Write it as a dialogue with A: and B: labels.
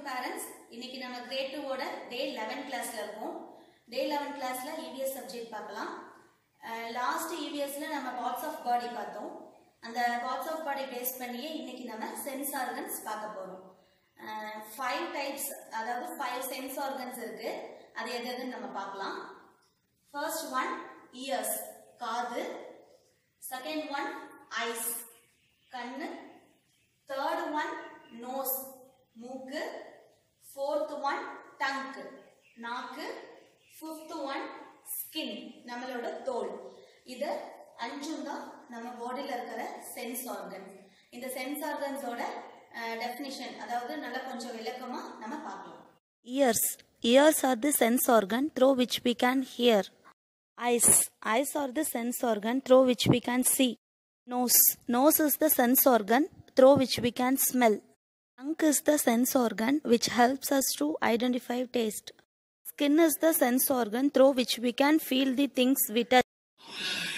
A: Parents இன்னைக்கு நம்ம great டூவோட டே லெவன் கிளாஸ்ல இருக்கோம் டே லெவன் கிளாஸ்ல இவிஎஸ் சப்ஜெக்ட் பார்க்கலாம் லாஸ்ட் இவிஎஸ்ல நம்ம பார்ட்ஸ் ஆஃப் பாடி பார்த்தோம் அந்த பார்ட்ஸ் ஆஃப் பாடி பேஸ் பண்ணியே இன்னைக்கு நம்ம சென்ஸ் ஆர்கன்ஸ் பார்க்க போறோம் ஃபைவ் டைப்ஸ் அதாவது ஃபைவ் சென்ஸ் ஆர்கன்ஸ் இருக்கு அது எது எதுன்னு நம்ம பார்க்கலாம் ஃபர்ஸ்ட் ஒன் இயர்ஸ் காது செகண்ட் ஒன் ஐஸ் கண்ணு தேர்ட் ஒன் நோஸ் மூக்கு ஃபோர்த் ஒன் டங்க் நாக்கு ஃபிஃப்த் ஒன் ஸ்கின் நம்மளோட தோல் இது அஞ்சும் தான் நம்ம பாடியில் இருக்கிற சென்ஸ் ஆர்கன் இந்த சென்ஸ் ஆர்கன்ஸோட டெஃபினிஷன் அதாவது நல்லா கொஞ்சம் விளக்கமா நம்ம பார்க்கலாம்
B: Ears. Ears are the sense organ through which we can hear. Eyes. Eyes are the sense organ through which we can see. Nose. Nose is the sense organ through which we can smell. Tongue is the sense organ which helps us to identify taste. Skin is the sense organ through which we can feel the things we touch.